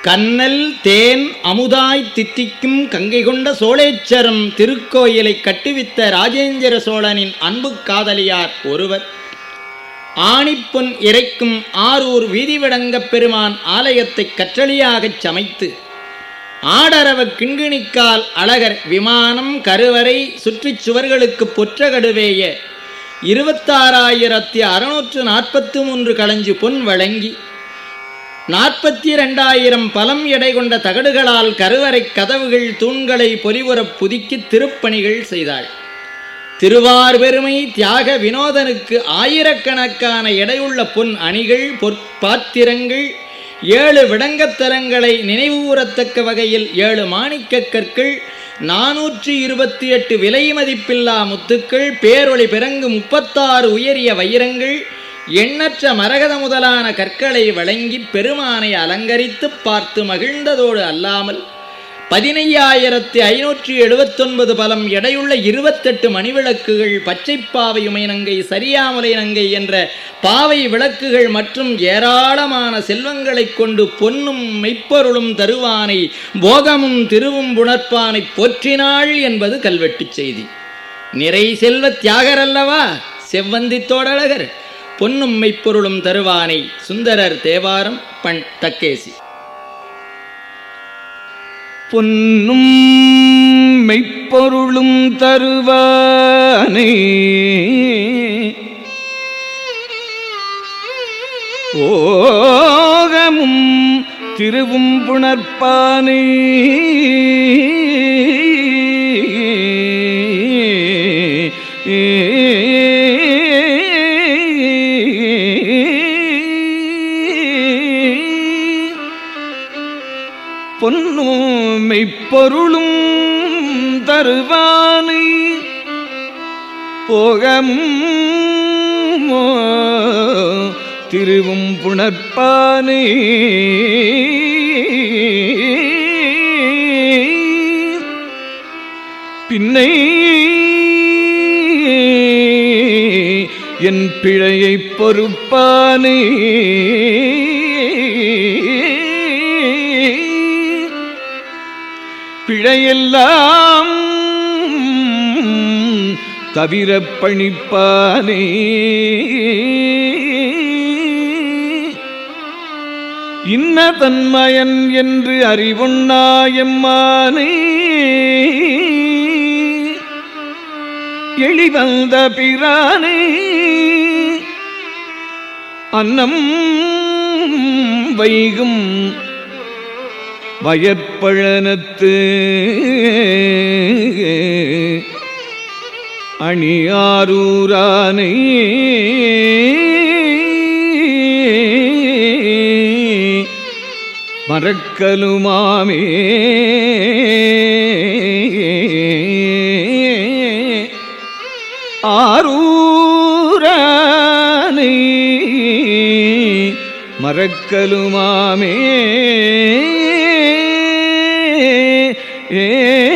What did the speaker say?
கண்ணல் தேன் அமுதாய் தித்திக்கும் கங்கை கொண்ட சோழேச்சரம் திருக்கோயிலை கட்டுவித்த ராஜேந்திர சோழனின் அன்பு காதலியார் ஒருவர் ஆணிப்பொன் இறைக்கும் ஆரூர் வீதிவிடங்கப் பெருமான் ஆலயத்தை கற்றளியாகச் சமைத்து ஆடரவ கிண்கிணிக்கால் அழகர் விமானம் கருவறை சுற்றிச் சுவர்களுக்கு பொற்றகடுவேய இருபத்தாறாயிரத்தி அறுநூற்று நாற்பத்தி மூன்று களஞ்சு பொன் வழங்கி நாற்பத்தி இரண்டாயிரம் பலம் எடை கொண்ட தகடுகளால் கருவறை கதவுகள் தூண்களை பொலிவுறப் புதுக்கி திருப்பணிகள் செய்தாள் திருவார் பெருமை தியாக வினோதனுக்கு ஆயிரக்கணக்கான எடையுள்ள பொன் அணிகள் பொற்பாத்திரங்கள் ஏழு விடங்கத்தலங்களை நினைவுகூரத்தக்க வகையில் ஏழு மாணிக்கக் கற்கள் நானூற்றி இருபத்தி எட்டு விலை மதிப்பில்லா முத்துக்கள் பேரொளி பிறங்கு முப்பத்தாறு உயரிய வைரங்கள் எண்ணற்ற மரகத முதலான கற்களை வழங்கி பெருமானை அலங்கரித்து பார்த்து மகிழ்ந்ததோடு அல்லாமல் பதினையாயிரத்தி ஐநூற்றி எழுபத்தொன்பது பலம் எடையுள்ள இருபத்தெட்டு மணிவிளக்குகள் பச்சைப்பாவை உமைநங்கை சரியாமலை நங்கை என்ற பாவை விளக்குகள் மற்றும் ஏராளமான செல்வங்களைக் கொண்டு பொன்னும் மெய்ப்பொருளும் தருவானை போகமும் திருவும் புணர்ப்பானை போற்றினாள் என்பது கல்வெட்டுச் செய்தி நிறை செல்வ தியாகரல்லவா செவ்வந்தி தோடழகர் பொன்னும் மெய்ப்பொருளும் தருவானை சுந்தரர் தேவாரம் பண் தக்கேசி பொன்னும் மெய்ப்பொருளும் தருவானே ஓகமும் திருவும் புணர்ப்பானே பொன்னும் மெய்ப்பொருளும் தருவானை போகமும் திருவும் புணர்ப்பானே பின்னை என் பிழையை பொறுப்பானே பிழையெல்லாம் தவிர பணிப்பானே இன்ன தன்மயன் என்று அறிவுண்ணாயம்மானே எளிவந்த பிரானே அன்னம் வைகும் வயற்பழனத்து அணியாரூரானை மறக்கலுமாமே ஆரூரானை மறக்கலுமாமே ஏ